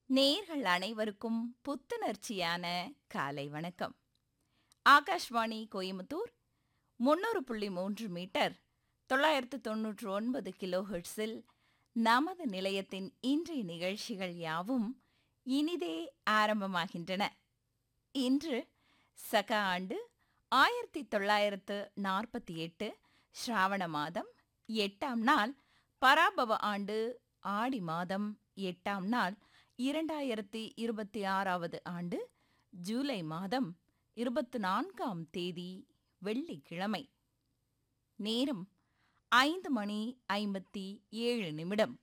நேர்கள் அனைவருக்கும் புத்துணர்ச்சியான காலை வணக்கம் ஆகாஷ்வாணி கோயம்புத்தூர் முன்னூறு புள்ளி மூன்று மீட்டர் தொள்ளாயிரத்து தொன்னூற்று ஒன்பது கிலோ ஹெர்ட்ஸில் நமது நிலையத்தின் இன்றைய நிகழ்ச்சிகள் யாவும் இனிதே ஆரம்பமாகின்றன இன்று சக ஆண்டு ஆயிரத்தி தொள்ளாயிரத்து நாற்பத்தி எட்டு ஸ்ராவண மாதம் எட்டாம் நாள் பராபவ ஆண்டு ஆடி மாதம் எட்டாம் நாள் இரண்டாயிரத்தி இருபத்தி ஆறாவது ஆண்டு ஜூலை மாதம் இருபத்தி நான்காம் தேதி வெள்ளிக்கிழமை நேரம் ஐந்து மணி ஐம்பத்தி ஏழு நிமிடம்